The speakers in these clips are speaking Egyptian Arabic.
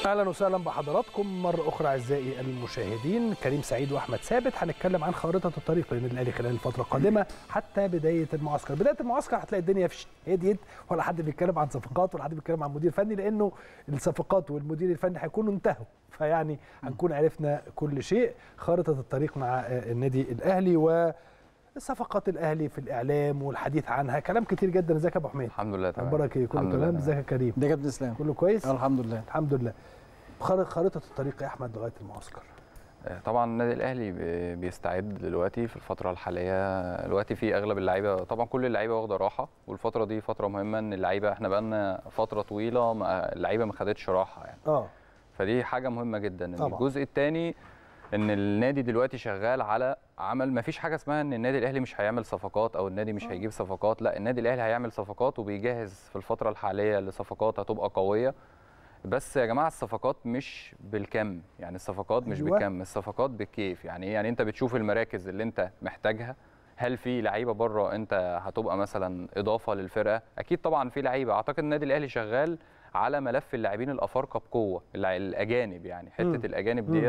اهلا وسهلا بحضراتكم مره اخرى اعزائي المشاهدين كريم سعيد واحمد ثابت هنتكلم عن خارطه الطريق للنادي الاهلي خلال الفتره القادمه حتى بدايه المعسكر بدايه المعسكر هتلاقي الدنيا في هديت ولا حد بيتكلم عن صفقات ولا حد بيتكلم عن مدير فني لانه الصفقات والمدير الفني هيكونوا انتهوا فيعني هنكون عرفنا كل شيء خارطه الطريق مع النادي الاهلي و صفقات الاهلي في الاعلام والحديث عنها كلام كتير جدا ازيك يا ابو حميد الحمد لله تمام اخبارك ايه كله الحمد تمام لله. ازيك يا كريم ده كابتن اسلام كله كويس آه، الحمد لله الحمد لله خارطه خارطه الطريق يا احمد لغايه المعسكر آه، طبعا النادي الاهلي بي- بيستعد دلوقتي في الفتره الحاليه دلوقتي في اغلب اللعيبه طبعا كل اللعيبه واخده راحه والفتره دي فتره مهمه ان اللعيبه احنا بقالنا فتره طويله ما اللعيبه ما خدتش راحه يعني اه فدي حاجه مهمه جدا طبعاً. الجزء الثاني ان النادي دلوقتي شغال على عمل ما فيش حاجه اسمها ان النادي الاهلي مش هيعمل صفقات او النادي مش هيجيب صفقات لا النادي الاهلي هيعمل صفقات وبيجهز في الفتره الحاليه لصفقات هتبقى قويه بس يا جماعه الصفقات مش بالكم يعني الصفقات مش أيوة. بالكم الصفقات بالكيف يعني ايه يعني انت بتشوف المراكز اللي انت محتاجها هل في لعيبه بره انت هتبقى مثلا اضافه للفرقه اكيد طبعا في لعيبه اعتقد النادي الاهلي شغال على ملف اللاعبين الافارقه بقوه الع- الاجانب يعني حته مم. الاجانب مم. ديت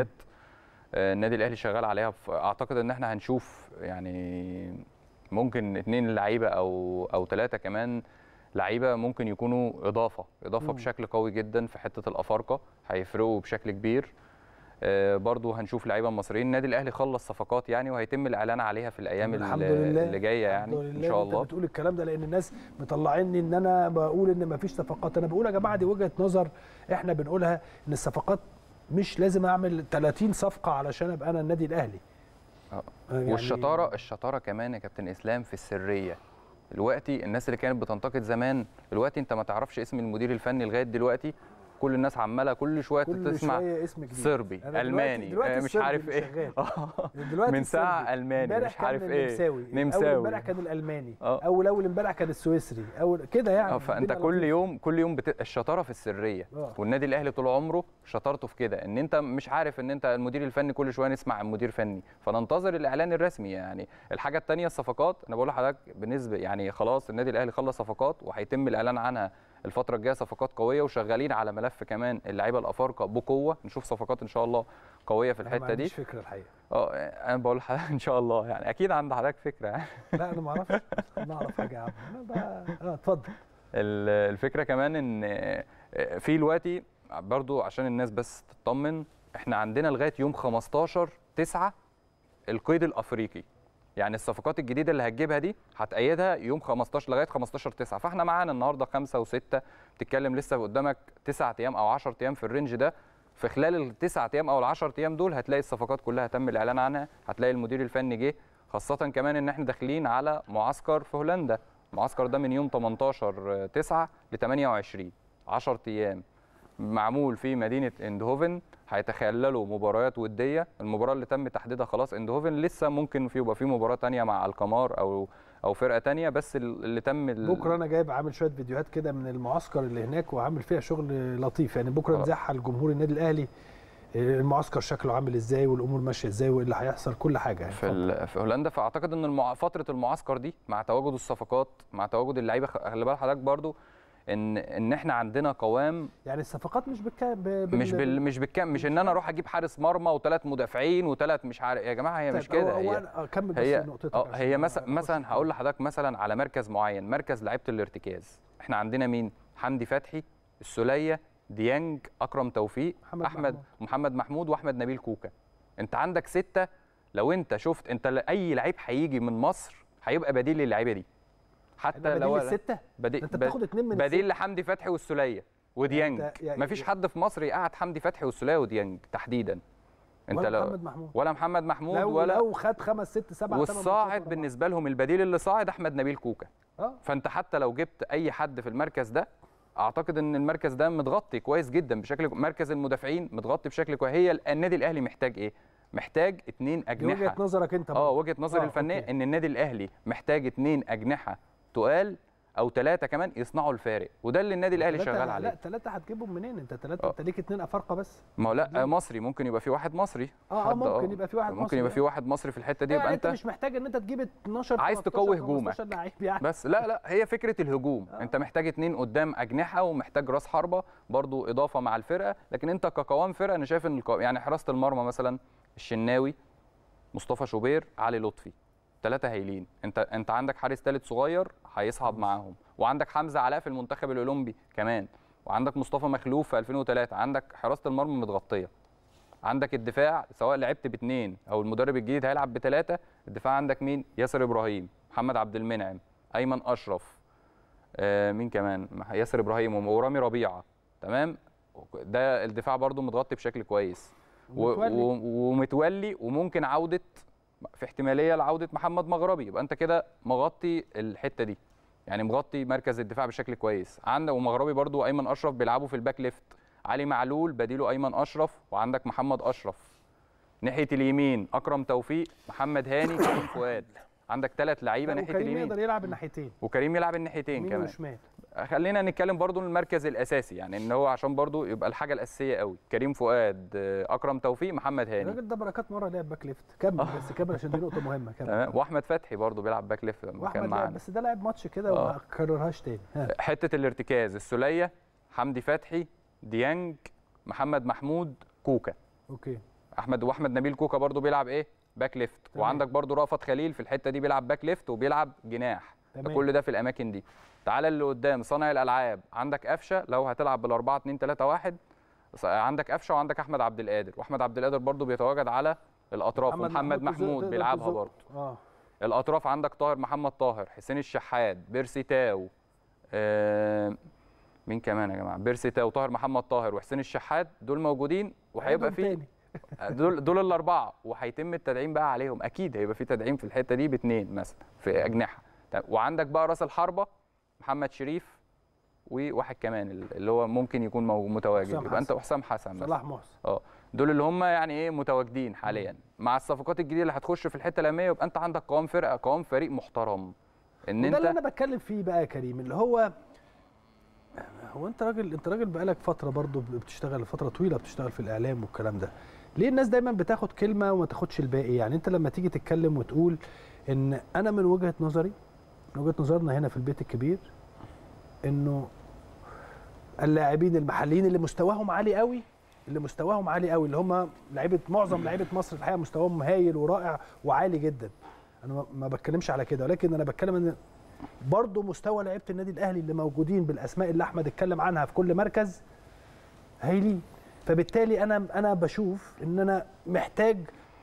آه، النادي الاهلي شغال عليها ف- اعتقد ان احنا هنشوف يعني ممكن اتنين لعيبه او او ثلاثه كمان لعيبه ممكن يكونوا اضافه اضافه مم. بشكل قوي جدا في حته الافارقه هيفرقوا بشكل كبير آه، برضو هنشوف لعيبه مصريين النادي الاهلي خلص صفقات يعني وهيتم الاعلان عليها في الايام الحمد اللي, لله اللي جايه يعني الحمد ان لله شاء انت الله بتقول الكلام ده لان الناس مطلعيني ان انا بقول ان مفيش صفقات انا بقول يا جماعه دي وجهه نظر احنا بنقولها ان الصفقات مش لازم اعمل 30 صفقه علشان ابقى انا النادي الاهلي آه. يعني والشطاره الشطاره كمان يا كابتن اسلام في السريه دلوقتي الناس اللي كانت بتنتقد زمان دلوقتي انت ما تعرفش اسم المدير الفني لغايه دلوقتي كل الناس عماله كل شويه كل تسمع شويه اسم جديد صربي أنا دلوقتي- الماني دلوقتي آه، مش الصربي عارف اللي ايه شغال. آه. دلوقتي من ساعه الصربي. الماني امبارح مش عارف كان ايه النمساوي نمساوي. اول امبارح كان الالماني آه. اول اول امبارح كان السويسري اول كده يعني اه فانت الدنيا كل لطيفة. يوم كل يوم بت... الشطاره في السريه آه. والنادي الاهلي طول عمره شطارته في كده ان انت مش عارف ان انت المدير الفني كل شويه نسمع عن مدير فني فننتظر الاعلان الرسمي يعني الحاجه الثانيه الصفقات انا بقول لحضرتك بالنسبه يعني خلاص النادي الاهلي خلص صفقات وهيتم الاعلان عنها الفتره الجايه صفقات قويه وشغالين على ملف كمان اللعيبه الافارقه بقوه نشوف صفقات ان شاء الله قويه في أنا ما الحته دي عنديش فكره الحقيقه اه انا بقول لحضرتك ان شاء الله يعني اكيد عند حضرتك فكره يعني لا انا ما اعرفش انا اعرف حاجه يا عم انا بقى اه اتفضل ال- الفكره كمان ان في دلوقتي برضو عشان الناس بس تطمن احنا عندنا لغايه يوم 15 9 القيد الافريقي يعني الصفقات الجديده اللي هتجيبها دي هتأيدها يوم 15 لغايه 15 9 فاحنا معانا النهارده 5 و6 بتتكلم لسه قدامك 9 ايام او 10 ايام في الرينج ده في خلال التسعة ايام او العشر ايام دول هتلاقي الصفقات كلها تم الاعلان عنها هتلاقي المدير الفني جه خاصه كمان ان احنا داخلين على معسكر في هولندا المعسكر ده من يوم 18 9 ل 28 10 ايام معمول في مدينه اندهوفن هيتخللوا مباريات وديه المباراه اللي تم تحديدها خلاص اندهوفن لسه ممكن في يبقى في مباراه تانية مع القمار او او فرقه تانية بس اللي تم ال- بكره انا جايب عامل شويه فيديوهات كده من المعسكر اللي هناك وعامل فيها شغل لطيف يعني بكره آه. نزعها لجمهور النادي الاهلي آه، المعسكر شكله عامل ازاي والامور ماشيه ازاي وايه اللي هيحصل كل حاجه يعني في اتفضل. ال- في هولندا فاعتقد ان المع... فتره المعسكر دي مع تواجد الصفقات مع تواجد اللعيبه خ- خلي بال حضرتك برضو ان ان احنا عندنا قوام يعني الصفقات مش بالكا ب... بال... مش بال مش بالكم مش ان انا اروح اجيب حارس مرمى وثلاث مدافعين وثلاث مش عارف يا جماعه هي مش طيب، كده هو هو هي أنا- آه، كمل بس هي نقطتك اه عشان هي أنا مثلا أخش مثلا في- هقول لحضرتك مثلا على مركز معين مركز لعيبه الارتكاز احنا عندنا مين حمدي فتحي السوليه ديانج اكرم توفيق محمد احمد محمود. محمد محمود واحمد نبيل كوكا انت عندك سته لو انت شفت انت ل- اي لعيب هيجي من مصر هيبقى بديل للعيبه دي حتى بديل لو السته بديل انت بتاخد اتنين من بديل الستة. لحمدي فتحي والسوليه وديانج يعني انت- يعني- مفيش حد في مصر يقعد حمدي فتحي والسوليه وديانج تحديدا انت ولا لو محمد محمود ولا محمد محمود لو ولا لو خد خمس ست سبع تمن ماتشات والصاعد ورا بعض. بالنسبه لهم البديل اللي صاعد احمد نبيل كوكا اه فانت حتى لو جبت اي حد في المركز ده اعتقد ان المركز ده متغطي كويس جدا بشكل مركز المدافعين متغطي بشكل كويس هي ال- النادي الاهلي محتاج ايه محتاج اتنين دي اجنحه وجهه نظرك انت اه برضه. وجهه نظري آه، الفنيه أوكي. ان النادي الاهلي محتاج اتنين اجنحه تقال او ثلاثه كمان يصنعوا الفارق وده اللي النادي الاهلي تلاتة- شغال لا عليه ثلاثه هتجيبهم منين انت ثلاثه آه. انت ليك اثنين افارقه بس ما هو لا مصري ممكن يبقى في واحد مصري اه اه حد ممكن يبقى في واحد ممكن مصري. يبقى في واحد مصري في الحته دي يعني يبقى انت انت مش محتاج ان انت تجيب 12 عايز 13 تقوي هجومك. 15 لعيب يعني بس لا لا هي فكره الهجوم انت محتاج اتنين قدام اجنحه ومحتاج راس حربه برضو اضافه مع الفرقه لكن انت كقوام فرقه انا شايف ان القو... يعني حراسه المرمى مثلا الشناوي مصطفى شوبير علي لطفي ثلاثه هايلين انت انت عندك حارس ثالث صغير هيصعد معاهم وعندك حمزه علاء في المنتخب الاولمبي كمان وعندك مصطفى مخلوف في 2003 عندك حراسه المرمى متغطيه عندك الدفاع سواء لعبت باثنين او المدرب الجديد هيلعب بثلاثه الدفاع عندك مين ياسر ابراهيم محمد عبد المنعم ايمن اشرف آه مين كمان ياسر ابراهيم ورامي ربيعه تمام ده الدفاع برضو متغطي بشكل كويس و- ومتولي. و- ومتولي وممكن عوده في احتماليه لعوده محمد مغربي يبقى انت كده مغطي الحته دي يعني مغطي مركز الدفاع بشكل كويس عندك ومغربي برضو ايمن اشرف بيلعبوا في الباك ليفت علي معلول بديله ايمن اشرف وعندك محمد اشرف ناحيه اليمين اكرم توفيق محمد هاني كريم فؤاد عندك ثلاث لعيبه ناحيه وكريم اليمين يقدر يلعب الناحيتين وكريم يلعب الناحيتين يمين كمان وشمال خلينا نتكلم برضو المركز الاساسي يعني ان هو عشان برضو يبقى الحاجه الاساسيه قوي كريم فؤاد آه، اكرم توفيق محمد هاني الراجل ده بركات مره لعب باك ليفت كمل بس كمل عشان دي نقطه مهمه كمل تمام واحمد فتحي برضو بيلعب باك ليفت لما واحمد كان لعب معانا بس ده لعب ماتش كده آه. وما كررهاش تاني ها. حته الارتكاز السوليه حمدي فتحي ديانج محمد محمود كوكا اوكي احمد واحمد نبيل كوكا برضو بيلعب ايه باك ليفت تمام. وعندك برضو رأفت خليل في الحته دي بيلعب باك ليفت وبيلعب جناح تمام. كل ده في الاماكن دي تعالى اللي قدام صانع الالعاب عندك قفشه لو هتلعب بال 4 2 3 1 عندك قفشه وعندك احمد عبد القادر واحمد عبد القادر برضو بيتواجد على الاطراف ومحمد تزق- محمود تقدر بيلعبها تزق. برضو اه الاطراف عندك طاهر محمد طاهر حسين الشحات بيرسي تاو آه مين كمان يا جماعه بيرسي تاو طاهر محمد طاهر وحسين الشحات دول موجودين وهيبقى عيدهم في تاني. دول دول الاربعه وهيتم التدعيم بقى عليهم اكيد هيبقى في تدعيم في الحته دي باثنين مثلا في اجنحه طيب، وعندك بقى راس الحربه محمد شريف وواحد كمان اللي هو ممكن يكون مو- متواجد حسام يبقى انت حسن. وحسام حسن مثلا صلاح محسن اه دول اللي هم يعني ايه متواجدين حاليا مع الصفقات الجديده اللي هتخش في الحته الاماميه يبقى انت عندك قوام فرقه قوام فريق محترم ان وده اللي انت انا بتكلم فيه بقى يا كريم اللي هو هو انت راجل انت راجل بقالك فتره برضو بتشتغل فتره طويله بتشتغل في الاعلام والكلام ده ليه الناس دايما بتاخد كلمه وما تاخدش الباقي يعني انت لما تيجي تتكلم وتقول ان انا من وجهه نظري من وجهه نظرنا هنا في البيت الكبير انه اللاعبين المحليين اللي مستواهم عالي قوي اللي مستواهم عالي قوي اللي هم لعيبه معظم لعيبه مصر الحقيقه مستواهم هايل ورائع وعالي جدا انا ما- ما بتكلمش على كده ولكن انا بتكلم ان برضه مستوى لعيبه النادي الاهلي اللي موجودين بالاسماء اللي احمد اتكلم عنها في كل مركز هايلين فبالتالي انا انا بشوف ان انا محتاج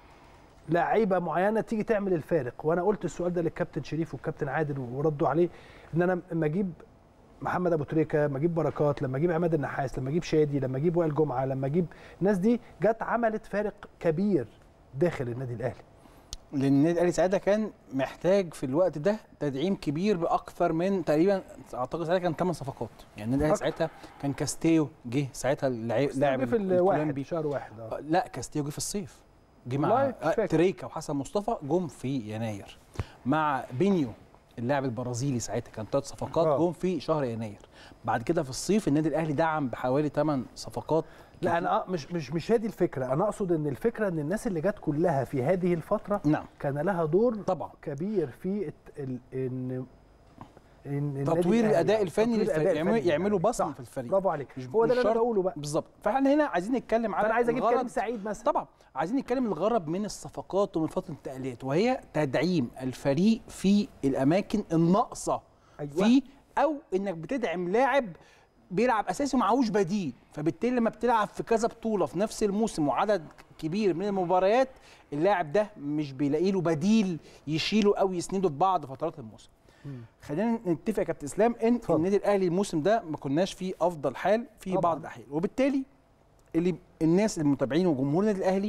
لعيبه معينه تيجي تعمل الفارق وانا قلت السؤال ده للكابتن شريف والكابتن عادل وردوا عليه ان انا لما اجيب محمد ابو تريكه لما اجيب بركات لما اجيب عماد النحاس لما اجيب شادي لما اجيب وائل جمعه لما اجيب الناس دي جت عملت فارق كبير داخل النادي الاهلي لان النادي الاهلي ساعتها كان محتاج في الوقت ده تدعيم كبير باكثر من تقريبا اعتقد ساعتها كان 8 صفقات يعني النادي الاهلي أكتر. ساعتها كان كاستيو جه ساعتها اللعيب لاعب في الواحد الكولومبي. شهر واحد اه آه، لا كاستيو جه في الصيف جه مع والله مش آه، فاكر. تريكا وحسن مصطفى جم في يناير مع بينيو اللاعب البرازيلي ساعتها كان ثلاث صفقات آه. جم في شهر يناير بعد كده في الصيف النادي الاهلي دعم بحوالي 8 صفقات لا انا آه مش مش مش هذه الفكره انا اقصد ان الفكره ان الناس اللي جت كلها في هذه الفتره نعم كان لها دور طبعا كبير في الت- ال- ان ان النادي تطوير الأهلي- الاداء الفني تطوير للفريق الأداء يعملوا الفني يعملوا يعني. بصمه صح. في الفريق برافو عليك مش- هو ده مش اللي انا شرط- بقوله بقى بالظبط فاحنا هنا عايزين نتكلم على فانا عايز اجيب الغرض- كريم سعيد مثلا طبعا عايزين نتكلم الغرض من الصفقات ومن فتره التأليات وهي تدعيم الفريق في الاماكن الناقصه أيوة. فيه او انك بتدعم لاعب بيلعب اساسي ومعهوش بديل فبالتالي لما بتلعب في كذا بطوله في نفس الموسم وعدد كبير من المباريات اللاعب ده مش بيلاقي له بديل يشيله او يسنده في بعض فترات الموسم خلينا نتفق يا كابتن اسلام ان اتفضل. النادي الاهلي الموسم ده ما كناش فيه افضل حال في طبعاً. بعض الاحيان وبالتالي اللي الناس المتابعين وجمهور النادي الاهلي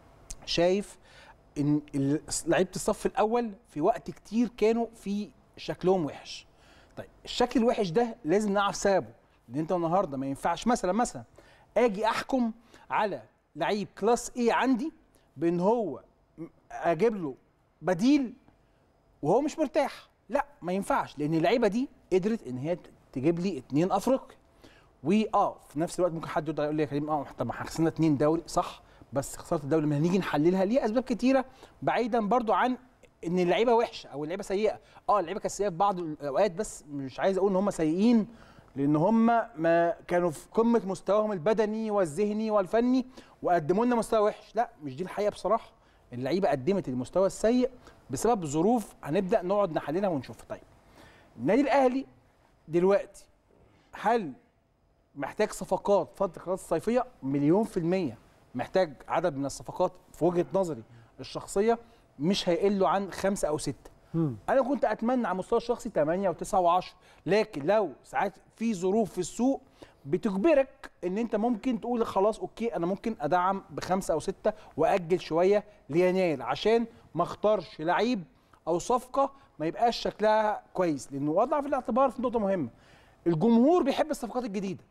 شايف ان ال- لعيبه الصف الاول في وقت كتير كانوا في شكلهم وحش طيب الشكل الوحش ده لازم نعرف سببه لان انت النهارده ما ينفعش مثلا مثلا اجي احكم على لعيب كلاس ايه عندي بان هو م- اجيب له بديل وهو مش مرتاح لا ما ينفعش لان اللعيبه دي قدرت ان هي تجيب لي اتنين افريقيا واه في نفس الوقت ممكن حد يقول يقول لي يا كريم اه طب ما احنا خسرنا اتنين دوري صح بس خساره الدوري لما هنيجي نحللها ليه اسباب كتيره بعيدا برضو عن ان اللعيبه وحشه او اللعيبه سيئه اه اللعيبه كانت سيئه في بعض الاوقات بس مش عايز اقول ان هم سيئين لان هم ما كانوا في قمه مستواهم البدني والذهني والفني وقدموا لنا مستوى وحش لا مش دي الحقيقه بصراحه اللعيبه قدمت المستوى السيء بسبب ظروف هنبدا نقعد نحللها ونشوفها طيب النادي الاهلي دلوقتي هل محتاج صفقات فتره القناه الصيفيه مليون في الميه محتاج عدد من الصفقات في وجهه نظري الشخصيه مش هيقلوا عن خمسه او سته مم. انا كنت اتمنى على المستوى الشخصي 8 و9 و10 لكن لو ساعات في ظروف في السوق بتجبرك ان انت ممكن تقول خلاص اوكي انا ممكن ادعم بخمسه او سته واجل شويه ليناير عشان ما اختارش لعيب او صفقه ما يبقاش شكلها كويس لانه وضع في الاعتبار في نقطه مهمه الجمهور بيحب الصفقات الجديده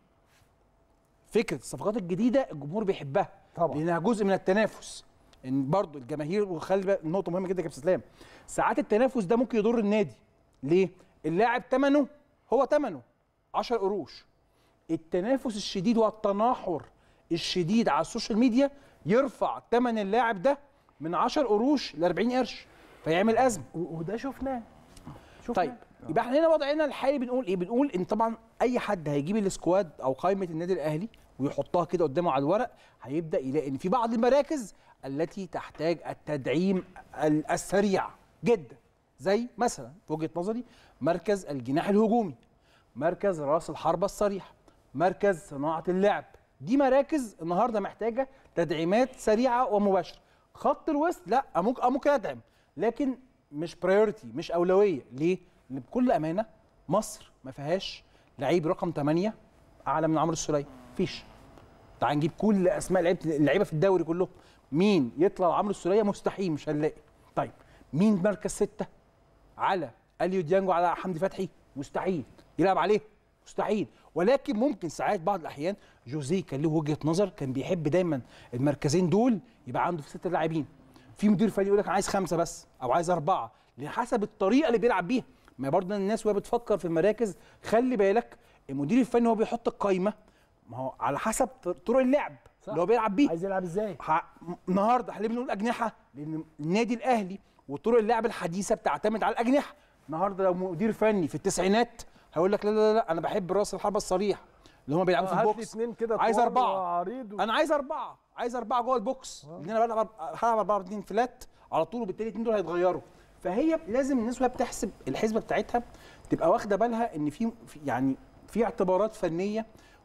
فكره الصفقات الجديده الجمهور بيحبها طبعا. لانها جزء من التنافس ان برضو الجماهير وخلي بالك نقطه مهمه جدا يا كابتن اسلام ساعات التنافس ده ممكن يضر النادي ليه اللاعب ثمنه هو ثمنه 10 قروش التنافس الشديد والتناحر الشديد على السوشيال ميديا يرفع ثمن اللاعب ده من 10 قروش ل 40 قرش فيعمل ازمه و- وده شفناه شفناه طيب يبقى احنا هنا وضعنا الحالي بنقول ايه بنقول ان طبعا اي حد هيجيب السكواد او قائمه النادي الاهلي ويحطها كده قدامه على الورق هيبدا يلاقي ان في بعض المراكز التي تحتاج التدعيم ال- السريع جدا زي مثلا في وجهه نظري مركز الجناح الهجومي مركز راس الحربه الصريح مركز صناعه اللعب دي مراكز النهارده محتاجه تدعيمات سريعه ومباشره خط الوسط لا ممكن آه ممكن ادعم لكن مش برايورتي مش اولويه ليه لان بكل امانه مصر ما فيهاش لعيب رقم 8 اعلى من عمرو السوليه مفيش تعال نجيب كل اسماء لعيبه اللعيبه في الدوري كلهم مين يطلع عمرو السوليه مستحيل مش هنلاقي طيب مين مركز ستة على اليو ديانجو على حمدي فتحي مستحيل يلعب عليه مستحيل ولكن ممكن ساعات بعض الاحيان جوزيه كان له وجهه نظر كان بيحب دايما المركزين دول يبقى عنده في ست لاعبين في مدير فني يقول لك انا عايز خمسه بس او عايز اربعه حسب الطريقه اللي بيلعب بيها ما برضه الناس وهي بتفكر في المراكز خلي بالك المدير الفني هو بيحط القايمه ما هو على حسب طرق اللعب صح. اللي هو بيلعب بيه عايز يلعب ازاي ح- النهارده احنا ليه بنقول اجنحه؟ لان النادي الاهلي وطرق اللعب الحديثه بتعتمد على الاجنحه، النهارده لو مدير فني في التسعينات هيقول لك لا لا لا انا بحب راس الحربه الصريح اللي هم بيلعبوا في هات لي البوكس اتنين كده عايز طوال أربعة. وعريض و... انا عايز اربعه عايز اربعه جوه البوكس لان انا بلعب هلعب 4 2 فلات على طول وبالتالي الاثنين دول هيتغيروا فهي لازم الناس وهي بتحسب الحسبه بتاعتها تبقى واخده بالها ان في في- يعني في اعتبارات فنيه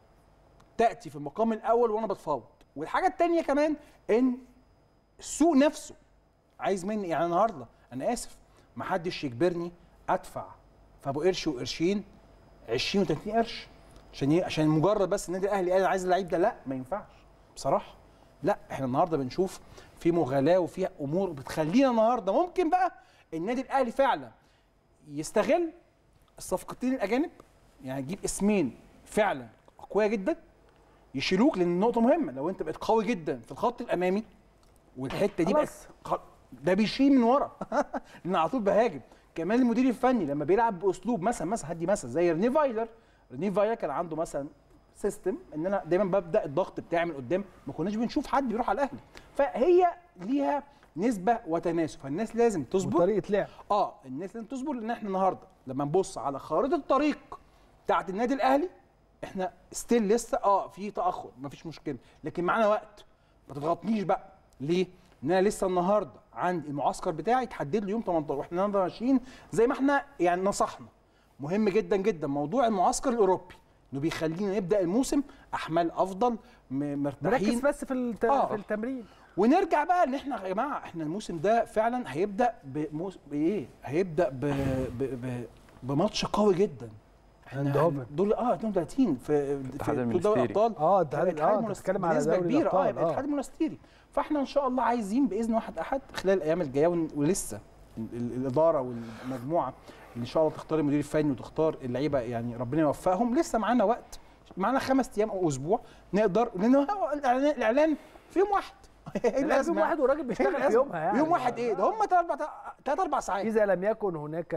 تاتي في المقام الاول وانا بتفاوض والحاجه الثانيه كمان ان السوق نفسه عايز مني يعني النهارده انا اسف ما حدش يجبرني ادفع في ابو قرش وقرشين 20 و30 قرش عشان ي... عشان مجرد بس النادي الاهلي قال أنا عايز اللعيب ده لا ما ينفعش بصراحه لا احنا النهارده بنشوف في مغالاه وفي امور بتخلينا النهارده ممكن بقى النادي الاهلي فعلا يستغل الصفقتين الاجانب يعني يجيب اسمين فعلا اقوياء جدا يشيلوك لان النقطه مهمه لو انت بقيت قوي جدا في الخط الامامي والحته دي بقت خلاص. خ- ده بيشيل من ورا لان على طول بهاجم كمان المدير الفني لما بيلعب باسلوب مثلا مثلا هدي مثلا زي ريني فايلر ريني فايلر كان عنده مثلا سيستم ان انا دايما ببدا الضغط بتاعي من قدام ما كناش بنشوف حد بيروح على الاهلي فهي ليها نسبه وتناسب فالناس لازم تصبر وطريقه لعب اه الناس لازم تصبر لان احنا النهارده لما نبص على خارطه الطريق بتاعت النادي الاهلي احنا ستيل لسه اه في تاخر مفيش مشكله لكن معانا وقت ما تضغطنيش بقى ليه؟ ان انا لسه النهارده عندي المعسكر بتاعي اتحدد له يوم 18 واحنا النهارده ماشيين زي ما احنا يعني نصحنا مهم جدا جدا موضوع المعسكر الاوروبي انه بيخلينا نبدا الموسم احمال افضل م- مرتاحين نركز بس في الت... آه. في التمرين ونرجع بقى ان احنا يا جماعه احنا الموسم ده فعلا هيبدا بموس... بايه؟ هيبدا ب... ب... ب... بماتش قوي جدا عند هوفن. دول اه 32 في الاتحاد في المنستيري. دوري الابطال اه ده هيبقى اه انت المنست- بتتكلم على بنسبه دوري كبيره اه الابطال يبقى الاتحاد المنستيري فاحنا ان شاء الله عايزين باذن واحد احد خلال الايام الجايه ون- ولسه ال- ال- الاداره والمجموعه اللي ان شاء الله تختار المدير الفني وتختار اللعيبه يعني ربنا يوفقهم لسه معانا وقت معانا خمس ايام او اسبوع نقدر لان هو الاعلان الاعلان في يوم واحد إيه لازم الأزمة؟ واحد والراجل إيه بيشتغل في الأزمة؟ يومها يعني يوم واحد ايه ده هم ثلاث اربع ثلاث اربع ساعات اذا لم يكن هناك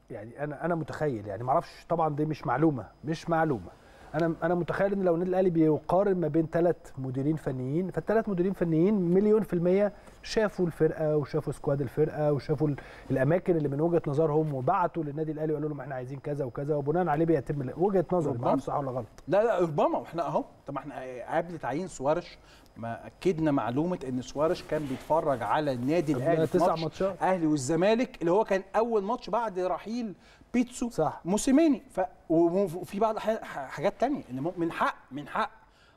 يعني انا انا متخيل يعني ما اعرفش طبعا دي مش معلومه مش معلومه انا انا متخيل ان لو النادي الاهلي بيقارن ما بين ثلاث مديرين فنيين فالثلاث مديرين فنيين مليون في الميه شافوا الفرقه وشافوا سكواد الفرقه وشافوا ال- الاماكن اللي من وجهه نظرهم وبعتوا للنادي الاهلي وقالوا لهم احنا عايزين كذا وكذا وبناء عليه بيتم ال- وجهه نظري ما ربما. اعرفش صح ولا غلط لا لا ربما واحنا اهو طب ما احنا قبل تعيين سوارش ما اكدنا معلومه ان سوارش كان بيتفرج على النادي قبل الاهلي في تسع ماتش ماتشات. اهلي والزمالك اللي هو كان اول ماتش بعد رحيل بيتسو صح. موسيماني ف وفي بعض ح- حاجات تانية ان مم- من حق من حق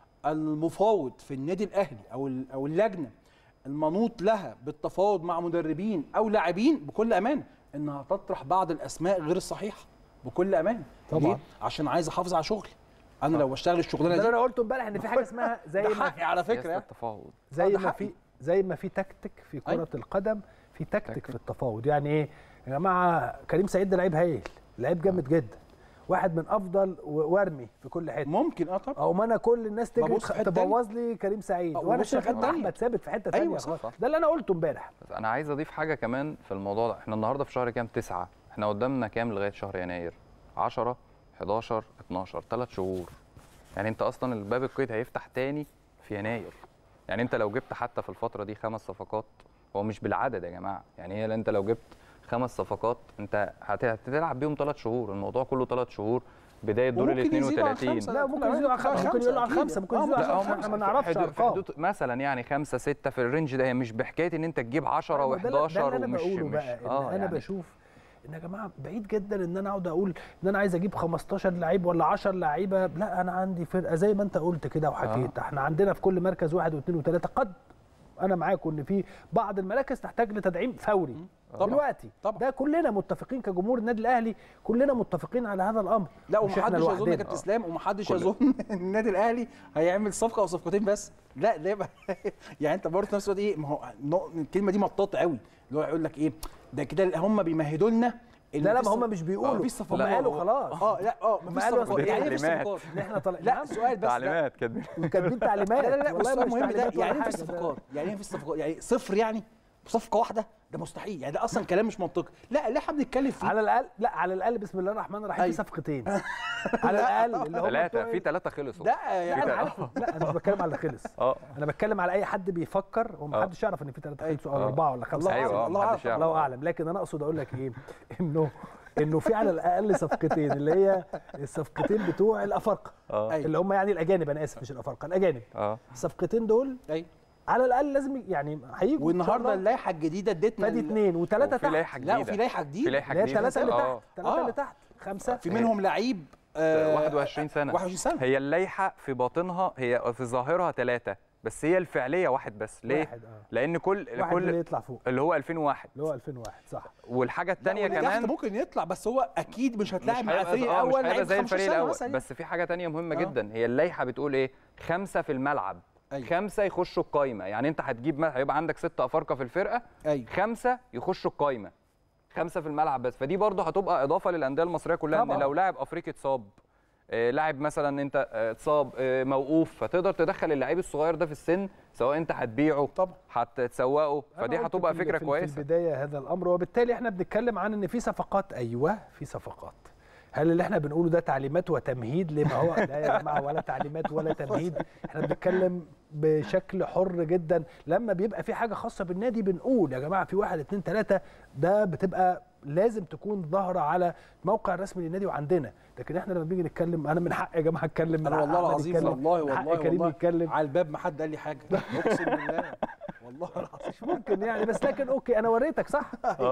المفاوض في النادي الاهلي او ال- او اللجنه المنوط لها بالتفاوض مع مدربين او لاعبين بكل امانه انها تطرح بعض الاسماء غير الصحيحه بكل امانه طبعاً. ليه؟ عشان عايز احافظ على شغلي انا لو بشتغل الشغلانه ده اللي دي انا قلته امبارح ان في حاجه اسمها زي ده ما حقي على سياسة فكره التفاوض زي آه، ده ما حقي. في زي ما في تكتيك في كره أيوة. القدم في تكتيك تكتيك. في التفاوض يعني ايه يا جماعه كريم سعيد ده لعيب هايل لعيب جامد جدا واحد من افضل و- وارمي في كل حته ممكن اه طبعا او ما انا كل الناس تجري ببص في حتة تبوظ لي كريم سعيد أه، وانا وببص في شغال حتة مع تانية. احمد ثابت في حته أيوة، ثانيه صح، خالص صح. ده اللي انا قلته امبارح بس انا عايز اضيف حاجه كمان في الموضوع ده احنا النهارده في شهر كام تسعة احنا قدامنا كام لغايه شهر يناير 10 11 12 ثلاث شهور يعني انت اصلا الباب القيد هيفتح تاني في يناير يعني انت لو جبت حتى في الفتره دي خمس صفقات هو مش بالعدد يا جماعه يعني هي انت لو جبت خمس صفقات انت هت- هتلعب بيهم ثلاث شهور الموضوع كله ثلاث شهور بدايه دور ال وممكن يزيدوا عن 32 خمسة. لا ممكن يزيدوا عن خمسه ممكن يقولوا عن أكيد. خمسه ممكن آه، يزيدوا عن لا، خمسه هم احنا ما في نعرفش حدود- في ارقام حدود مثلا يعني خمسة ستة في الرينج ده هي مش بحكايه ان انت تجيب 10 أيوة، ده اللي- ده و11 اللي انا ومش بقوله مش بقى إن اه انا يعني بشوف ان يا جماعه بعيد جدا ان انا اقعد اقول ان انا عايز اجيب 15 لعيب ولا 10 لعيبه لا انا عندي فرقه زي ما انت قلت كده وحكيت احنا عندنا في كل مركز واحد واثنين وثلاثه قد انا معاكم ان في بعض المراكز تحتاج لتدعيم فوري طبعاً. دلوقتي طبعاً. ده كلنا متفقين كجمهور النادي الاهلي كلنا متفقين على هذا الامر لا مش إحنا ومحدش يظن يا لوحدنا. كابتن اسلام ومحدش كل- يظن ان النادي الاهلي هيعمل صفقه او صفقتين بس لا ده يبقى يعني انت برضه في نفس الوقت ايه ما هو نوع- الكلمه دي مطاطه قوي اللي هو يقول لك ايه ده كده هم بيمهدوا لنا إن لا لا مفيش ما هم صف- مش آه، بيقولوا مفيش صفقات هم قالوا خلاص اه لا اه هم مفيش قالوا صفقات دي يعني ايه مفيش تعليمات. صفقات ان احنا طالعين لا سؤال بس لا. تعليمات كاتبين وكاتبين تعليمات لا لا لا بس والله السؤال مش المهم ده تعليمات ولا يعني ايه مفيش حاجة، ده- صفقات يعني ايه مفيش صفقات يعني صفر يعني صفقه واحده ده مستحيل يعني ده اصلا كلام مش منطقي لا اللي احنا بنتكلم فيه على الاقل لا على الاقل بسم الله الرحمن الرحيم في أيوة. صفقتين على الاقل اللي هم ثلاثة بتوع في ثلاثة خلصوا لا لا يعني انا عارف لا انا مش بتكلم على اللي خلص اه انا بتكلم على اي حد بيفكر ومحدش يعرف ان في ثلاثه أيوة. خلصوا او آه. اربعه ولا خمسه الله ايوه أعلم، اه الله محدش يعرف الله اعلم لكن انا اقصد اقول لك ايه انه انه في على الاقل صفقتين اللي هي الصفقتين بتوع الافارقه اه أيوة. اللي هم يعني الاجانب انا اسف مش الافارقه الاجانب اه الصفقتين دول ايوه على الاقل لازم ي- يعني هيجوا إن شاء والنهارده الله. اللائحه الجديده ادتنا فادي ال- اثنين وثلاثه وفي تحت لائحة جديدة لا وفي لائحه في جديده لائحة اللي هي جديدة الثلاثه اللي اه تحت ثلاثه آه. اللي تحت خمسه في منهم لعيب آه 21 سنة 21 سنه هي اللائحة في باطنها هي في ظاهرها ثلاثة بس هي الفعلية واحد بس ليه؟ واحد اه لأن كل واحد اللي كل يطلع فوق اللي هو 2001 اللي هو 2001 صح والحاجة الثانية لا، واللي تحت كمان ممكن يطلع بس هو اكيد مش هتلاعب مش مع هيبقى- الفريق آه، مش الاول هيبقى لعيب زي 15 الفريق سنة الاول مثلا. بس في حاجه تانية مهمه آه. جدا هي اللائحه بتقول ايه خمسه في الملعب أيوة. خمسه يخشوا القايمه يعني انت هتجيب ما- هيبقى عندك ست افارقه في الفرقه ايوه خمسه يخشوا القايمه خمسه في الملعب بس فدي برضه هتبقى اضافه للانديه المصريه كلها ان طبعاً. لو لاعب افريقي اتصاب آه، لاعب مثلا انت آه، اتصاب آه، موقوف فتقدر تدخل اللعيب الصغير ده في السن سواء انت هتبيعه طبعا هتسوقه أنا فدي قلت هتبقى في ال- فكره في- كويسه في البدايه هذا الامر وبالتالي احنا بنتكلم عن ان في صفقات ايوه في صفقات هل اللي احنا بنقوله ده تعليمات وتمهيد لما هو لا يا جماعه ولا تعليمات ولا تمهيد احنا بنتكلم بشكل حر جدا لما بيبقى في حاجه خاصه بالنادي بنقول يا جماعه في واحد اتنين تلاته ده بتبقى لازم تكون ظاهره على الموقع الرسمي للنادي وعندنا لكن احنا لما بنيجي نتكلم انا من حق يا جماعه اتكلم من انا حق والله أحمد العظيم يتكلم، والله من حق والله كريم والله يتكلم على الباب ما حد قال لي حاجه اقسم بالله والله العظيم مش ممكن يعني بس لكن اوكي انا وريتك صح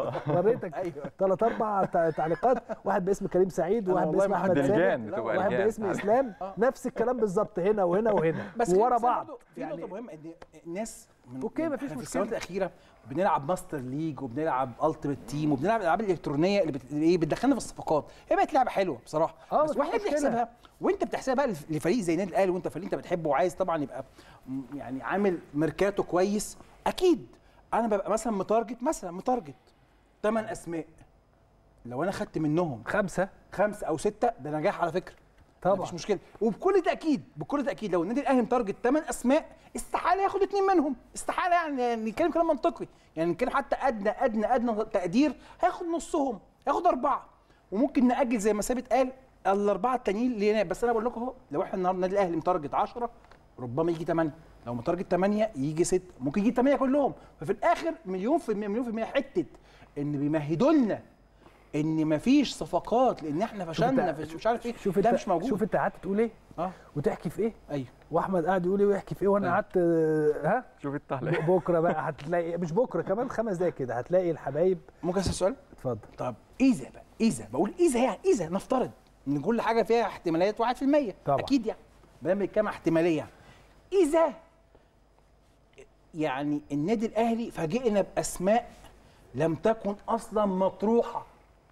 وريتك أيوة. ثلاث اربع تع- تعليقات واحد باسم كريم سعيد أنا وواحد والله باسم ما احمد حد سامي لجان لا، بتبقى وواحد لجان باسم اسلام آه. نفس الكلام بالظبط هنا وهنا وهنا بس ورا في بعض برضه- في يعني نقطه مهمه ان الناس من أوكي، من- مفيش إحنا في مشكلة. السنوات الاخيره بنلعب ماستر ليج وبنلعب التيمت تيم وبنلعب الالعاب الالكترونيه اللي بت... ايه بتدخلنا في الصفقات هي بقت لعبه حلوه بصراحه آه، بس مفيش واحنا مشكلة. بنحسبها وانت بتحسبها لف- لفريق زي النادي الاهلي وانت فريق انت بتحبه وعايز طبعا يبقى م- يعني عامل ميركاتو كويس اكيد انا ببقى مثلا متارجت مثلا متارجت ثمان اسماء لو انا خدت منهم خمسه خمسه او سته ده نجاح على فكره طبعا مفيش مشكله وبكل تاكيد بكل تاكيد لو النادي الاهلي متارجت ثمان اسماء استحاله ياخد اثنين منهم استحاله يعني نتكلم كلام منطقي يعني نتكلم حتى ادنى ادنى ادنى تقدير هياخد نصهم هياخد اربعه وممكن ناجل زي ما ثابت قال الاربعه التانيين لينا بس انا بقول لكم اهو لو احنا النهارده النادي الاهلي متارجت 10 ربما يجي 8 لو متارجت 8 يجي 6 ممكن يجي 8 كلهم ففي الاخر مليون في المية مليون في المية حته ان بيمهدوا لنا ان مفيش صفقات لان احنا فشلنا في مش عارف ايه شوف ده انت مش موجود شوف انت قعدت تقول ايه اه وتحكي في ايه ايوه واحمد قاعد يقول ايه ويحكي في ايه وانا أيوة. قعدت آه، ها شوف التعليق ب- بكره بقى هتلاقي مش بكره كمان خمس دقايق كده هتلاقي الحبايب ممكن اسال سؤال اتفضل طب اذا بقى اذا بقول اذا يعني اذا نفترض ان كل حاجه فيها احتماليات 1% طبعا. اكيد يعني بنعمل كام احتماليه يعني. اذا يعني النادي الاهلي فاجئنا باسماء لم تكن اصلا مطروحه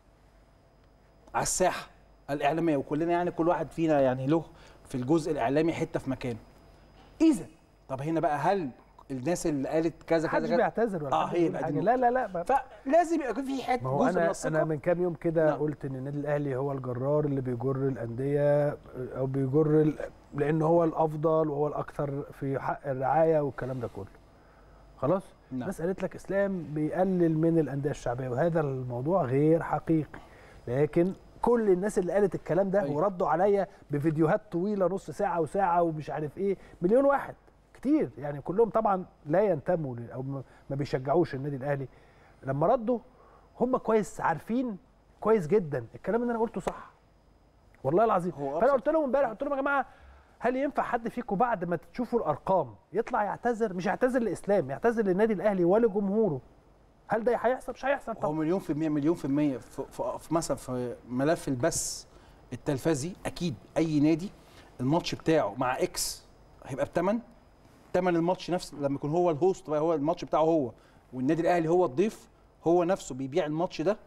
على الساحه الاعلاميه وكلنا يعني كل واحد فينا يعني له في الجزء الاعلامي حته في مكانه اذا طب هنا بقى هل الناس اللي قالت كذا كذا محدش كذا بيعتذر ولا آه، حد هي بيقول بقى حاجه دي لا لا لا ما- فلازم يبقى في حته ما هو جزء من انا الثقه انا من كام يوم كده نعم. قلت ان النادي الاهلي هو الجرار اللي بيجر الانديه او بيجر ال- لان هو الافضل وهو الاكثر في حق الرعايه والكلام ده كله خلاص نعم. الناس قالت لك اسلام بيقلل من الانديه الشعبيه وهذا الموضوع غير حقيقي لكن كل الناس اللي قالت الكلام ده أيوة. وردوا عليا بفيديوهات طويله نص ساعه وساعه ومش عارف ايه مليون واحد كتير يعني كلهم طبعا لا ينتموا ل- او ما- ما بيشجعوش النادي الاهلي لما ردوا هم كويس عارفين كويس جدا الكلام اللي انا قلته صح والله العظيم هو فانا أبسط- قلت لهم امبارح قلت لهم يا جماعه هل ينفع حد فيكم بعد ما تشوفوا الارقام يطلع يعتذر مش يعتذر لاسلام يعتذر للنادي الاهلي ولجمهوره هل ده هيحصل مش هيحصل هو طبعا مليون في المية مليون في المية في, في, في مثلا في ملف البث التلفزي أكيد أي نادي الماتش بتاعه مع إكس هيبقى بتمن تمن الماتش نفس لما يكون هو الهوست بقى هو الماتش بتاعه هو والنادي الأهلي هو الضيف هو نفسه بيبيع الماتش ده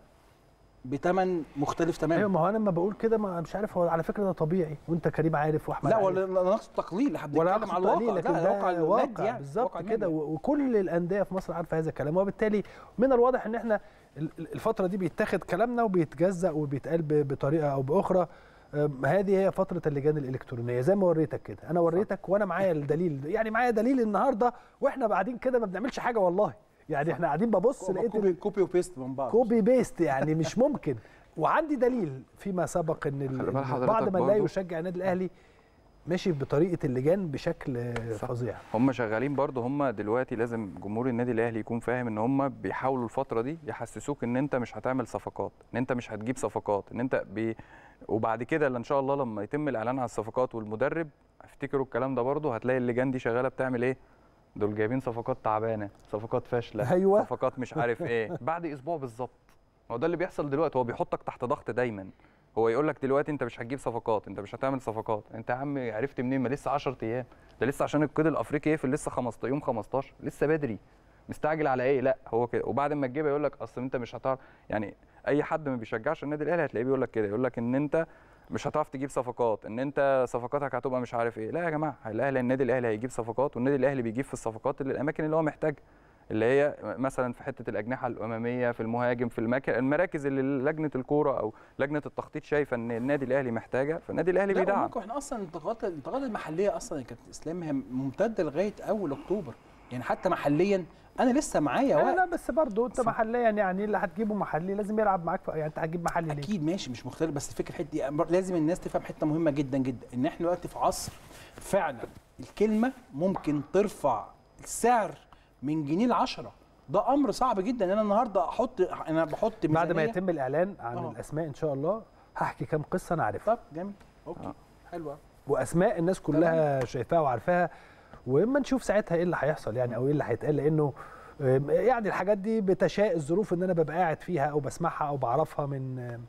بتمن مختلف ايوه تماما ما هو انا لما بقول كده ما مش عارف هو على فكره ده طبيعي وانت كريم عارف واحمد لا عارف. ولا لا نقصد تقليل احنا ولا بنتكلم أقصد على تقليل، الواقع لكن لا ده الواقع واقع المادي يعني بالظبط الواقع كده المادي. و- وكل الانديه في مصر عارفه هذا الكلام وبالتالي من الواضح ان احنا ال- ال- الفتره دي بيتاخد كلامنا وبيتجزأ وبيتقال ب- بطريقه او باخرى أم، هذه هي فتره اللجان الالكترونيه زي ما وريتك كده انا وريتك وانا معايا الدليل يعني معايا دليل النهارده واحنا قاعدين كده ما بنعملش حاجه والله يعني احنا قاعدين ببص لقيت كوبي كوبي وبيست من بعض كوبي بيست يعني مش ممكن وعندي دليل فيما سبق ان ال- خلي بال إن حضرتك بعض من لا برضو. يشجع النادي الاهلي ماشي بطريقه اللجان بشكل صح. فظيع هم شغالين برضه هم دلوقتي لازم جمهور النادي الاهلي يكون فاهم ان هم بيحاولوا الفتره دي يحسسوك ان انت مش هتعمل صفقات ان انت مش هتجيب صفقات ان انت بي... وبعد كده اللي ان شاء الله لما يتم الاعلان عن الصفقات والمدرب افتكروا الكلام ده برضه هتلاقي اللجان دي شغاله بتعمل ايه دول جايبين صفقات تعبانه صفقات فاشله أيوة. صفقات مش عارف ايه بعد اسبوع بالظبط هو ده اللي بيحصل دلوقتي هو بيحطك تحت ضغط دايما هو يقول لك دلوقتي انت مش هتجيب صفقات انت مش هتعمل صفقات انت يا عم عرفت منين ما لسه 10 ايام ده لسه عشان القيد الافريقي يقفل لسه 15 يوم 15 لسه بدري مستعجل على ايه لا هو كده وبعد ما تجيبها يقول لك اصل انت مش هتعرف يعني اي حد ما بيشجعش النادي الاهلي هتلاقيه بيقول لك كده يقول لك ان انت مش هتعرف تجيب صفقات ان انت صفقاتك هتبقى مش عارف ايه لا يا جماعه الاهلي النادي الاهلي هيجيب صفقات والنادي الاهلي بيجيب في الصفقات اللي الاماكن اللي هو محتاجها اللي هي مثلا في حته الاجنحه الاماميه في المهاجم في المكان المراكز اللي لجنه الكوره او لجنه التخطيط شايفه ان النادي الاهلي محتاجه فالنادي الاهلي لا بيدعم وممكن احنا اصلا الانتقادات الانتقادات المحليه اصلا يا كابتن اسلام هي ممتده لغايه اول اكتوبر يعني حتى محليا انا لسه معايا لا وقت لا بس برضه انت صح. محليا يعني اللي هتجيبه محلي لازم يلعب معاك في- يعني انت هتجيب محلي ليه؟ اكيد ماشي مش مختلف بس الفكره حته دي لازم الناس تفهم حته مهمه جدا جدا ان احنا دلوقتي في عصر فعلا الكلمه ممكن ترفع السعر من جنيه ل 10 ده امر صعب جدا ان انا النهارده احط انا بحط بعد ما ميزانية. يتم الاعلان عن آه. الاسماء ان شاء الله هحكي كام قصه انا عارفها طب جميل اوكي آه. حلو أوي. واسماء الناس كلها شايفاها وعارفاها واما نشوف ساعتها ايه اللي هيحصل يعني او ايه اللي هيتقال لانه آم، يعني الحاجات دي بتشاء الظروف ان انا ببقى قاعد فيها او بسمعها او بعرفها من آم،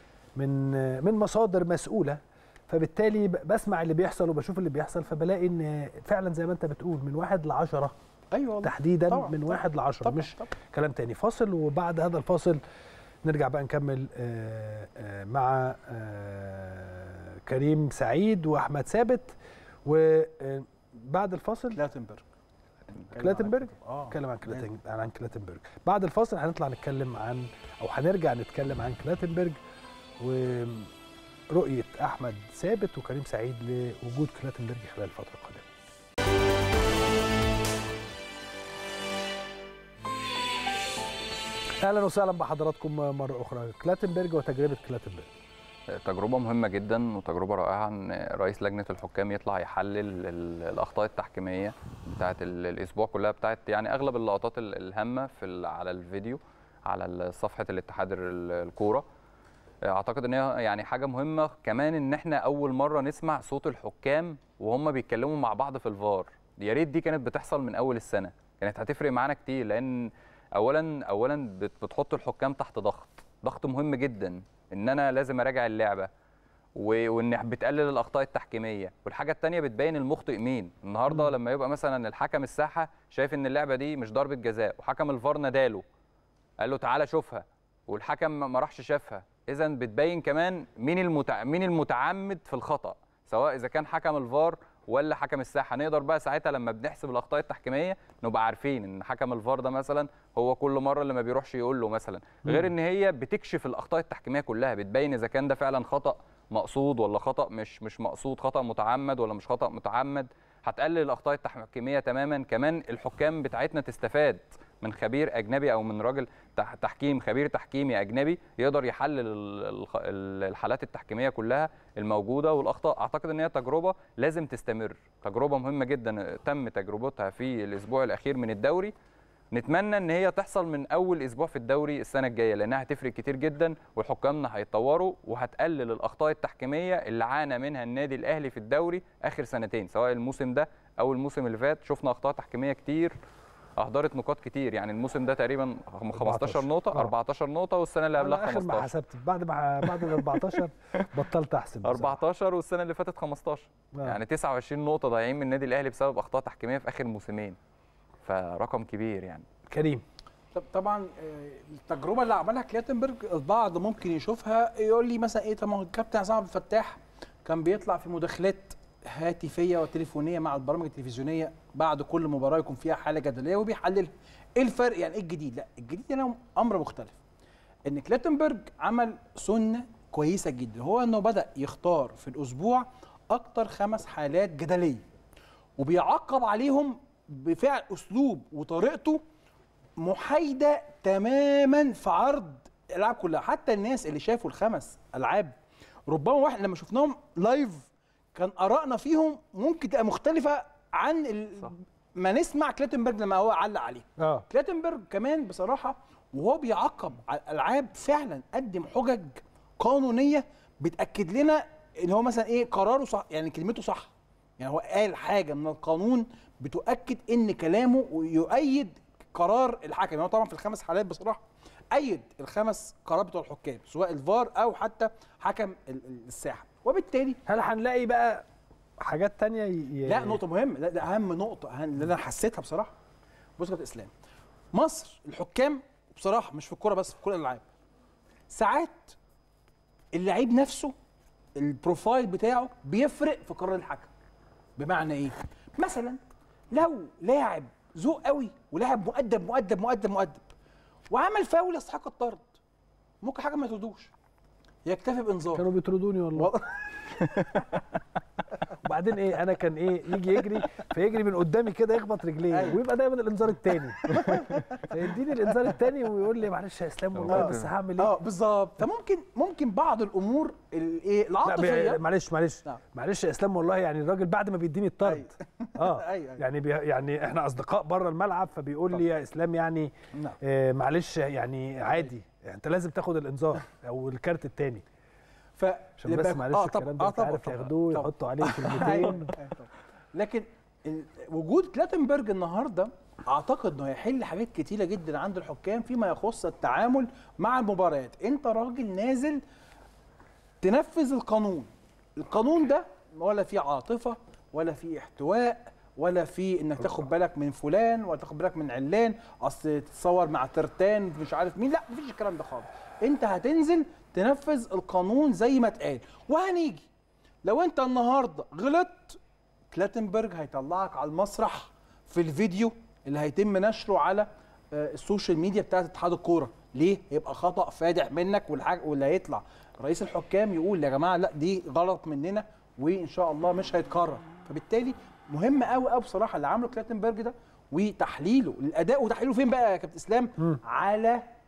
من آم، من مصادر مسؤوله فبالتالي ب- بسمع اللي بيحصل وبشوف اللي بيحصل فبلاقي ان فعلا زي ما انت بتقول من واحد لعشرة ايوه والله تحديدا طبعاً، من طبعاً، واحد لعشرة طبعاً، مش طبعاً. كلام تاني فاصل وبعد هذا الفاصل نرجع بقى نكمل آه، آه، مع آه، كريم سعيد واحمد ثابت وبعد الفاصل كلاتنبرج كلاتنبرج اه نتكلم عن كلاتنبرج عن كلاتنبرج بعد الفاصل هنطلع نتكلم عن او هنرجع نتكلم عن كلاتنبرج ورؤيه احمد ثابت وكريم سعيد لوجود كلاتنبرج خلال الفتره القادمه اهلا وسهلا بحضراتكم مره اخرى كلاتنبرج وتجربه كلاتنبرج تجربة مهمة جدا وتجربة رائعة ان رئيس لجنة الحكام يطلع يحلل ال- الاخطاء التحكيمية بتاعت ال- الاسبوع كلها بتاعت يعني اغلب اللقطات ال- الهامة في ال- على الفيديو على صفحة الاتحاد ال- الكورة اعتقد ان هي يعني حاجة مهمة كمان ان احنا اول مرة نسمع صوت الحكام وهم بيتكلموا مع بعض في الفار يا ريت دي كانت بتحصل من اول السنة كانت هتفرق معانا كتير لان اولا اولا بت- بتحط الحكام تحت ضغط ضغط مهم جدا ان انا لازم اراجع اللعبه و- وان بتقلل الاخطاء التحكيميه والحاجه الثانيه بتبين المخطئ مين النهارده لما يبقى مثلا الحكم الساحه شايف ان اللعبه دي مش ضربه جزاء وحكم الفار ناداله قال له تعالى شوفها والحكم ما راحش شافها اذا بتبين كمان مين المتع... مين المتعمد في الخطا سواء اذا كان حكم الفار ولا حكم الساحه نقدر بقى ساعتها لما بنحسب الاخطاء التحكيميه نبقى عارفين ان حكم الفار ده مثلا هو كل مره اللي ما بيروحش يقول له مثلا غير ان هي بتكشف الاخطاء التحكيميه كلها بتبين اذا كان ده فعلا خطا مقصود ولا خطا مش مش مقصود خطا متعمد ولا مش خطا متعمد هتقلل الاخطاء التحكيميه تماما كمان الحكام بتاعتنا تستفاد من خبير اجنبي او من راجل تح- تحكيم خبير تحكيمي اجنبي يقدر يحلل ال- الخ- ال- الحالات التحكيميه كلها الموجوده والاخطاء اعتقد ان هي تجربه لازم تستمر تجربه مهمه جدا تم تجربتها في الاسبوع الاخير من الدوري نتمنى ان هي تحصل من اول اسبوع في الدوري السنه الجايه لانها هتفرق كتير جدا وحكامنا هيتطوروا وهتقلل الاخطاء التحكيميه اللي عانى منها النادي الاهلي في الدوري اخر سنتين سواء الموسم ده او الموسم اللي فات شفنا اخطاء تحكيميه كتير اهدرت نقاط كتير يعني الموسم ده تقريبا 15 نقطه آه. 14 نقطه والسنه اللي انا قبلها اخر ما 15 حسبت بعد ما بعد ال 14 بطلت احسب بصراحة. 14 والسنه اللي فاتت 15 آه. يعني 29 نقطه ضايعين من النادي الاهلي بسبب اخطاء تحكيميه في اخر موسمين فرقم كبير يعني كريم طب طبعا آه، التجربه اللي عملها كلاتنبرج البعض ممكن يشوفها يقول لي مثلا ايه طب ما هو الكابتن عصام عبد الفتاح كان بيطلع في مداخلات هاتفيه وتليفونيه مع البرامج التلفزيونيه بعد كل مباراه يكون فيها حاله جدليه وبيحللها ايه الفرق يعني ايه الجديد لا الجديد هنا امر مختلف ان كلاتنبرج عمل سنه كويسه جدا هو انه بدا يختار في الاسبوع اكتر خمس حالات جدليه وبيعقب عليهم بفعل اسلوب وطريقته محايده تماما في عرض الالعاب كلها حتى الناس اللي شافوا الخمس العاب ربما واحد لما شفناهم لايف كان ارائنا فيهم ممكن تبقى مختلفه عن ال... صح. ما نسمع كلاتنبرج لما هو علق عليه اه كلاتنبرج كمان بصراحه وهو بيعقب على الالعاب فعلا قدم حجج قانونيه بتاكد لنا ان هو مثلا ايه قراره صح يعني كلمته صح يعني هو قال حاجه من القانون بتؤكد ان كلامه يؤيد قرار الحكم يعني هو طبعا في الخمس حالات بصراحه ايد الخمس قرارات بتوع الحكام سواء الفار او حتى حكم ال- ال- الساحه وبالتالي هل هنلاقي بقى حاجات تانية ي... لا نقطة مهمة لا ده أهم نقطة أهم- اللي أنا حسيتها بصراحة بص يا كابتن إسلام مصر الحكام بصراحة مش في الكورة بس في كل الألعاب ساعات اللعيب نفسه البروفايل بتاعه بيفرق في قرار الحكم بمعنى إيه؟ مثلا لو لاعب ذوق قوي ولاعب مؤدب مؤدب مؤدب مؤدب وعمل فاول يستحق الطرد ممكن حاجة ما يطردوش يكتفي بإنذار كانوا بيطردوني والله والله وبعدين ايه انا كان ايه يجي يجري فيجري من قدامي كده يخبط رجليه أيوة. ويبقى دايما الانذار الثاني فيديني الانذار الثاني ويقول لي معلش يا اسلام والله بس هعمل ايه اه بالظبط فممكن ممكن بعض الامور الايه لا العاطفيه بي- معلش معلش نعم. معلش يا اسلام والله يعني الراجل بعد ما بيديني الطرد اه أيوة، أيوة. يعني بي يعني احنا اصدقاء بره الملعب فبيقول لي يا اسلام يعني نعم. آه معلش يعني عادي يعني انت لازم تاخد الانذار او الكارت الثاني ف عشان بس معلش الكلام ده انت عارف ياخدوه يحطوا عليه كلمتين أيوة، أيوة طبعاً. لكن ال- وجود كلاتنبرج النهارده اعتقد انه هيحل حاجات كتيره جدا عند الحكام فيما يخص التعامل مع المباريات انت راجل نازل تنفذ القانون القانون ده ولا فيه عاطفه ولا فيه احتواء ولا في انك تاخد بالك من فلان ولا تاخد بالك من علان اصل تتصور مع ترتان مش عارف مين لا مفيش الكلام ده خالص انت هتنزل تنفذ القانون زي ما اتقال وهنيجي لو انت النهارده غلطت كلاتنبرج هيطلعك على المسرح في الفيديو اللي هيتم نشره على آه، السوشيال ميديا بتاعت اتحاد الكوره ليه يبقى خطا فادح منك والحاجه واللي هيطلع رئيس الحكام يقول يا جماعه لا دي غلط مننا وان شاء الله مش هيتكرر فبالتالي مهم قوي قوي بصراحه اللي عمله كلاتنبرج ده وتحليله الاداء وتحليله فين بقى يا كابتن اسلام على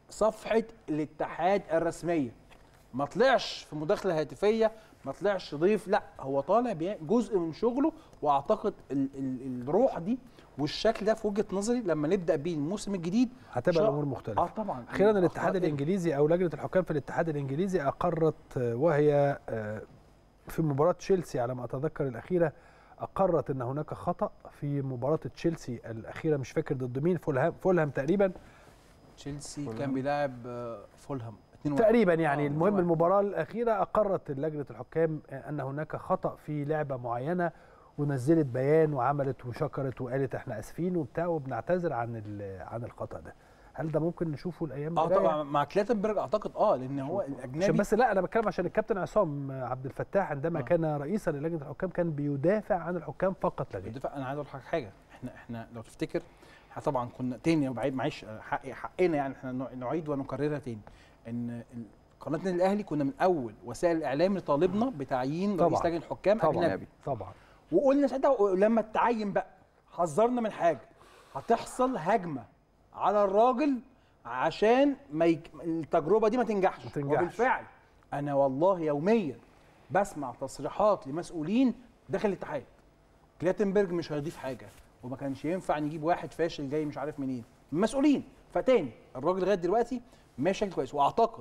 صفحه الاتحاد الرسميه ما طلعش في مداخله هاتفيه ما طلعش ضيف لا هو طالع بي- جزء من شغله واعتقد ال ال الروح دي والشكل ده في وجهه نظري لما نبدا بيه الموسم الجديد هتبقى شاء- الامور مختلفه اه طبعا اخيرا الاتحاد الأخطاء دي- الانجليزي او لجنه الحكام في الاتحاد الانجليزي اقرت آه، وهي آه، في مباراه تشيلسي على ما اتذكر الاخيره اقرت ان هناك خطا في مباراه تشيلسي الاخيره مش فاكر ضد مين فولهام فولهام تقريبا تشيلسي فولهام. كان بيلاعب آه، فولهام 2-1. تقريبا يعني آه، المهم 2-1. المباراه الاخيره اقرت لجنه الحكام ان هناك خطا في لعبه معينه ونزلت بيان وعملت وشكرت وقالت احنا اسفين وبتاع وبنعتذر عن ال- عن الخطا ده هل ده ممكن نشوفه الايام اه الجاية؟ طبعا مع كلاتنبرج اعتقد اه لان هو عشان الاجنبي بس لا انا بتكلم عشان الكابتن عصام عبد الفتاح عندما آه. كان رئيسا للجنه الحكام كان بيدافع عن الحكام فقط لا غير الدفاع انا عايز اقول لك حاجه احنا احنا لو تفتكر احنا طبعا كنا تاني وبعيد معلش حق حقنا يعني احنا نع- نعيد ونكررها تاني ان ال- قناه النادي الاهلي كنا من اول وسائل الاعلام اللي طالبنا بتعيين رئيس طبعاً. لجنه الحكام طبعا اجنبي طبعا وقلنا ساعتها لما اتعين بقى حذرنا من حاجه هتحصل هجمه على الراجل عشان ما يك... التجربه دي ما تنجحش ما تنجحش. وبالفعل انا والله يوميا بسمع تصريحات لمسؤولين داخل الاتحاد كلاتنبرج مش هيضيف حاجه وما كانش ينفع نجيب واحد فاشل جاي مش عارف منين مسؤولين فتاني الراجل لغايه دلوقتي ماشي شكل كويس واعتقد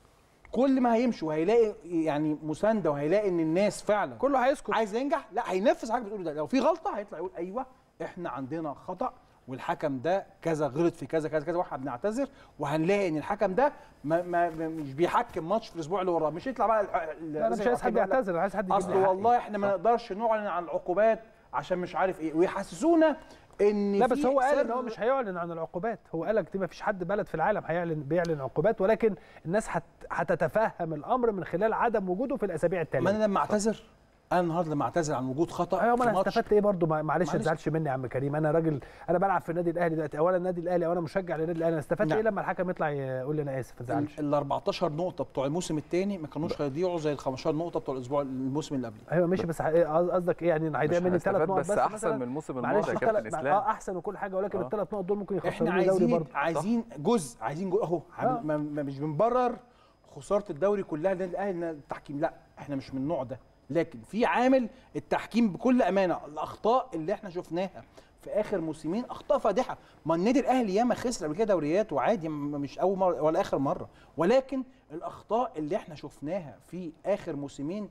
كل ما هيمشي وهيلاقي يعني مسانده وهيلاقي ان الناس فعلا كله هيسكت عايز ينجح لا هينفذ حاجه بتقوله ده لو في غلطه هيطلع يقول ايوه احنا عندنا خطا والحكم ده كذا غلط في كذا كذا كذا واحنا بنعتذر وهنلاقي ان الحكم ده ما ما ما- مش بيحكم ماتش في الاسبوع اللي وراه مش يطلع بقى الح- لا انا مش عايز حد يعتذر انا عايز حد يجيب اصل لي حقي. والله احنا ما نقدرش نعلن عن العقوبات عشان مش عارف ايه ويحسسونا ان لا بس في هو قال ان سر- هو مش هيعلن عن العقوبات هو قال لك ما فيش حد بلد في العالم هيعلن بيعلن عقوبات ولكن الناس هت هتتفهم الامر من خلال عدم وجوده في الاسابيع ما التاليه انا لما اعتذر انا النهارده لما اعتذر عن وجود خطا ايوه ما في انا ماتش استفدت ايه برضو ما- معلش ما معلش. تزعلش مني يا عم كريم انا راجل انا بلعب في النادي الاهلي دلوقتي اولا النادي الاهلي او انا مشجع للنادي الاهلي انا استفدت نعم. ايه لما الحكم يطلع يقول لي انا اسف ما تزعلش ال 14 نقطه بتوع الموسم الثاني ما كانوش هيضيعوا زي ال 15 نقطه بتوع الاسبوع الموسم اللي قبله ايوه ماشي بس ح- إيه قصدك ايه يعني هيضيع مش مني ثلاث هنستفاد نقط بس بس احسن مثلاً؟ من الموسم معلش الماضي يا التلات- كابتن مع- اسلام اه احسن وكل حاجه ولكن آه. الثلاث نقط دول ممكن احنا يخسروني دوري عايزين برضه عايزين جزء عايزين جزء اهو آه. ما ما مش بنبرر خساره الدوري كلها للنادي الاهلي إن التحكيم لا احنا مش من النوع ده لكن في عامل التحكيم بكل امانه الاخطاء اللي احنا شفناها في اخر موسمين اخطاء فادحه ما النادي الاهلي ياما خسر قبل كده دوريات وعادي م- مش اول مره ولا اخر مره ولكن الاخطاء اللي احنا شفناها في اخر موسمين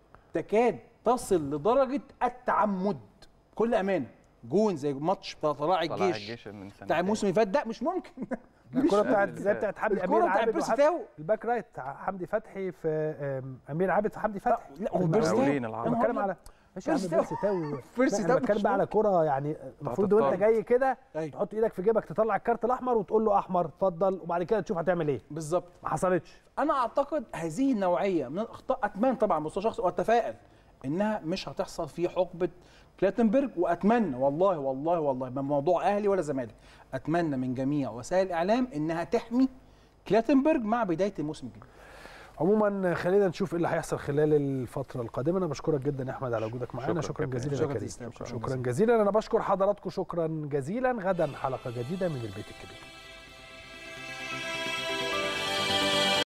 تكاد تصل لدرجه التعمد كل امانه جون زي ماتش بتاع طلائع طلع الجيش الجيش من سنه بتاع الموسم اللي فات ده مش ممكن الكره بتاعت اللي زي فات. بتاعت حمدي الكرة امير بتاعت عابد بيرسي وحمدي- تاو. الباك رايت حمدي فتحي في آم، امير عابد في حمدي فتحي لا وبيرسي تاو المقاولين يا العرب. نهار بتكلم أبيض. على ماشي يا عم بيرسي تاو. بيرسي تاو بيرسي لا، تاو انا بتكلم مش بقى على ممكن. كوره يعني المفروض وانت الطرد. جاي كده أيوة. تحط ايدك في جيبك تطلع الكارت الاحمر وتقول له احمر اتفضل وبعد كده تشوف هتعمل ايه بالظبط ما حصلتش انا اعتقد هذه النوعيه من الاخطاء اتمنى طبعا مستوى شخصي واتفائل انها مش هتحصل في حقبه كلاتنبرج واتمنى والله والله والله ما موضوع اهلي ولا زمالك اتمنى من جميع وسائل الاعلام انها تحمي كلاتنبرج مع بدايه الموسم الجديد عموما خلينا نشوف ايه اللي هيحصل خلال الفتره القادمه انا بشكرك جدا يا احمد على وجودك معانا شكراً شكرا كابتن. جزيلا يا شكراً كريم تسلم. شكراً شكرا جزيلاً. جزيلا انا بشكر حضراتكم شكرا جزيلا غدا حلقه جديده من البيت الكبير